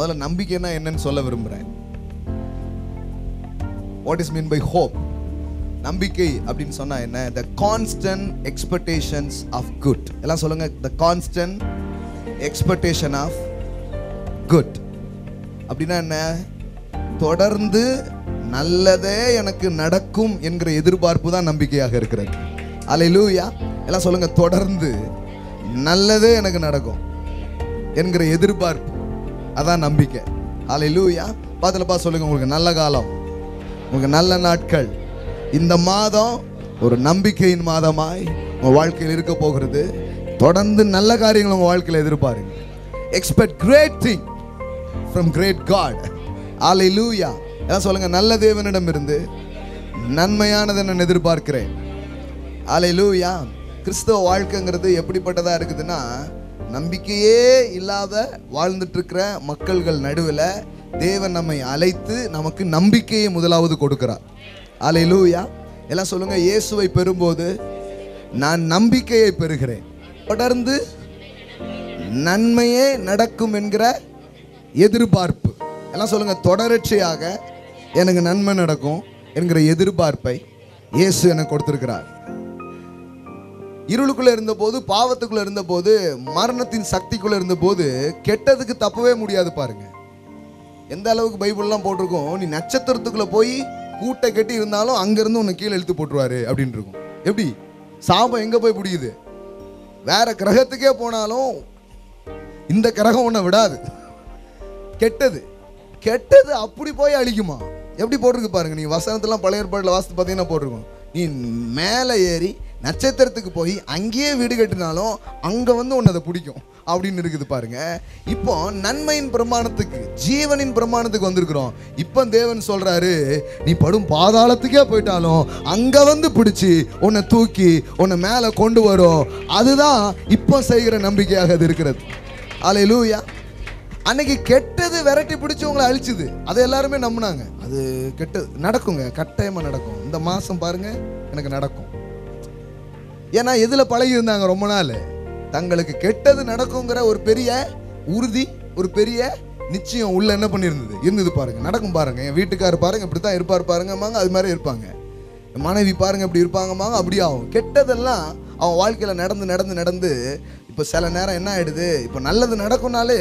முதல்ல நம்பிக்கைன்னா என்னன்னு சொல்ல விரும்புகிறேன் what is mean by hope நம்பிக்கை அப்படின்னு சொன்னா என்ன the constant expectations of good எல்லாம் சொல்லுங்க the constant expectation of good அப்படின்னா என்ன தொடர்ந்து நல்லதே எனக்கு நடக்கும் என்கிற எதிர்பார்ப்பு தான் நம்பிக்கையாக இருக்கிறது அல்லேலூயா எல்லாம் சொல்லுங்க தொடர்ந்து நல்லதே எனக்கு நடக்கும் என்கிற எதிர்பார்ப்பு அதான் நம்பிக்கை அல்லேலூயா பாத்துலப்பா சொல்லுங்க உங்களுக்கு நல்ல காலம் உங்களுக்கு நல்ல நாட்கள் இந்த மாதம் ஒரு நம்பிக்கையின் மாதமாய் உங்க வாழ்க்கையில் இருக்க போகிறது தொடர்ந்து நல்ல காரியங்களை உங்க வாழ்க்கையில் எதிர்பாருங்க expect great thing from great God hallelujah எல்லாம் சொல்லுங்க நல்ல தேவனிடம் இருந்து நன்மையானதை நான் எதிர்பார்க்கிறேன் ஆலை லூயா கிறிஸ்தவ வாழ்க்கைங்கிறது எப்படிப்பட்டதா இருக்குதுன்னா நம்பிக்கையே இல்லாத வாழ்ந்துட்டு இருக்கிற மக்கள்கள் நடுவில் தேவன் நம்மை அழைத்து நமக்கு நம்பிக்கையை முதலாவது கொடுக்கிறார் ஆலை லூயா எல்லாம் சொல்லுங்க இயேசுவை பெறும்போது நான் நம்பிக்கையை பெறுகிறேன் தொடர்ந்து நன்மையே நடக்கும் என்கிற எதிர்பார்ப்பு எல்லாம் சொல்லுங்க தொடர்ச்சியாக எனக்கு நன்மை நடக்கும் என்கிற எதிர்பார்ப்பை இயேசு எனக்கு கொடுத்திருக்கிறார் இருளுக்குள்ள இருந்தபோது பாவத்துக்குள்ள இருந்தபோது மரணத்தின் சக்திக்குள்ள இருந்தபோது கெட்டதுக்கு தப்பவே முடியாது பாருங்க எந்த அளவுக்கு பைபிள்லாம் போட்டிருக்கோம் நீ நட்சத்திரத்துக்குள்ள போய் கூட்டை கட்டி இருந்தாலும் அங்கிருந்து உன்னை கீழே இழுத்து போட்டுருவாரு அப்படின்னு இருக்கும் எப்படி சாபம் எங்க போய் பிடிக்குது வேற கிரகத்துக்கே போனாலும் இந்த கிரகம் உன்னை விடாது கெட்டது கெட்டது அப்படி போய் அழிக்குமா எப்படி போட்டிருக்கு பாருங்க நீ வசனத்தெல்லாம் பழைய ஏற்பாட்டில் வாசித்து பார்த்தீங்கன்னா போட்டிருக்கும் நீ மேலே ஏறி நட்சத்திரத்துக்கு போய் அங்கேயே வீடு கட்டினாலும் அங்கே வந்து உன்னை அதை பிடிக்கும் அப்படின்னு இருக்குது பாருங்க இப்போ நன்மையின் பிரமாணத்துக்கு ஜீவனின் பிரமாணத்துக்கு வந்திருக்கிறோம் இப்போ தேவன் சொல்றாரு நீ படும் பாதாளத்துக்கே போயிட்டாலும் அங்க வந்து பிடிச்சி உன்னை தூக்கி உன்னை மேலே கொண்டு வரும் அதுதான் இப்போ செய்கிற நம்பிக்கையாக அது இருக்கிறது அலையிலூயா அன்னைக்கு கெட்டது விரட்டி பிடிச்சி உங்களை அழிச்சுது அதை எல்லாருமே நம்பினாங்க அது கெட்டது நடக்குங்க கட்டாயமா நடக்கும் இந்த மாசம் பாருங்க எனக்கு நடக்கும் ஏன்னா எதுல பழகி இருந்தாங்க ரொம்ப நாள் தங்களுக்கு கெட்டது நடக்குங்கிற ஒரு பெரிய உறுதி ஒரு பெரிய நிச்சயம் உள்ள என்ன பண்ணியிருந்தது இருந்தது பாருங்க நடக்கும் பாருங்க என் வீட்டுக்காரர் பாருங்க இப்படி தான் இருப்பார் பாருங்கம்மாங்க அது மாதிரி இருப்பாங்க என் மனைவி பாருங்க இப்படி இருப்பாங்கம்மாங்க அப்படி ஆகும் கெட்டதெல்லாம் அவன் வாழ்க்கையில நடந்து நடந்து நடந்து இப்போ சில நேரம் என்ன ஆயிடுது இப்போ நல்லது நடக்கும்னாலே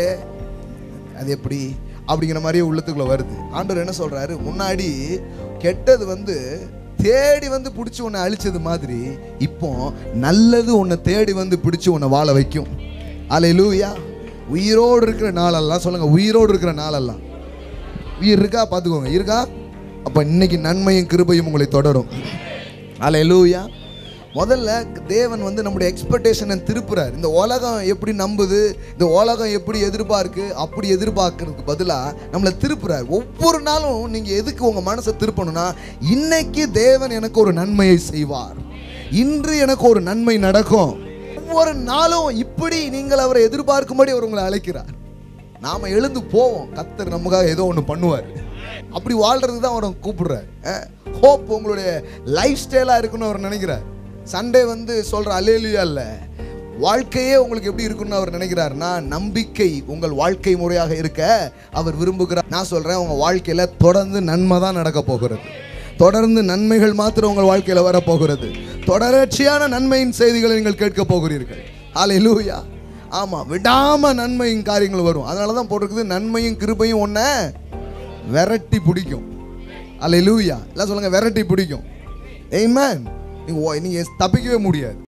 அது எப்படி அப்படிங்கிற மாதிரியே உள்ளத்துக்குள்ள வருது ஆண்டவர் என்ன சொல்றாரு முன்னாடி கெட்டது வந்து தேடி வந்து பிடிச்சி உன்னை அழிச்சது மாதிரி இப்போ நல்லது உன்னை தேடி வந்து பிடிச்சி உன்னை வாழ வைக்கும் அலையிலூயா உயிரோடு இருக்கிற நாளெல்லாம் சொல்லுங்க உயிரோடு இருக்கிற நாளெல்லாம் உயிர் இருக்கா பார்த்துக்கோங்க இருக்கா அப்போ இன்னைக்கு நன்மையும் கிருபையும் உங்களை தொடரும் அலையிலூயா முதல்ல தேவன் வந்து நம்முடைய எக்ஸ்பெக்டேஷனை திருப்புறார் இந்த உலகம் எப்படி நம்புது இந்த உலகம் எப்படி எதிர்பார்க்கு அப்படி எதிர்பார்க்கறதுக்கு பதிலாக நம்மளை திருப்புறார் ஒவ்வொரு நாளும் நீங்கள் எதுக்கு உங்கள் மனசை திருப்பணும்னா இன்னைக்கு தேவன் எனக்கு ஒரு நன்மையை செய்வார் இன்று எனக்கு ஒரு நன்மை நடக்கும் ஒவ்வொரு நாளும் இப்படி நீங்கள் அவரை எதிர்பார்க்கும்படி அவர் உங்களை அழைக்கிறார் நாம எழுந்து போவோம் கத்தர் நமக்காக ஏதோ ஒன்று பண்ணுவார் அப்படி வாழ்றதுக்கு தான் அவரை கூப்பிடுறாரு ஹோப் உங்களுடைய லைஃப் ஸ்டைலாக இருக்குன்னு அவர் நினைக்கிறார் சண்டே வந்து சொல்கிற அலேலியா இல்லை வாழ்க்கையே உங்களுக்கு எப்படி இருக்குன்னு அவர் நினைக்கிறாருன்னா நம்பிக்கை உங்கள் வாழ்க்கை முறையாக இருக்க அவர் விரும்புகிறார் நான் சொல்கிறேன் உங்கள் வாழ்க்கையில் தொடர்ந்து நன்மை தான் நடக்க போகிறது தொடர்ந்து நன்மைகள் மாத்திரம் உங்கள் வாழ்க்கையில் வரப்போகிறது தொடர்ச்சியான நன்மையின் செய்திகளை நீங்கள் கேட்க போகிறீர்கள் ஹalleluya ஆமாம் விடாம நன்மையின் காரியங்கள் வரும் அதனால தான் போட்டிருக்குது நன்மையும் கிருபையும் ஒன்றை விரட்டி பிடிக்கும் அல்ல லூயா எல்லாம் சொல்லுங்க விரட்டி பிடிக்கும் ஏய்மேன் நீங்கள் நீங்கள் தப்பிக்கவே முடியாது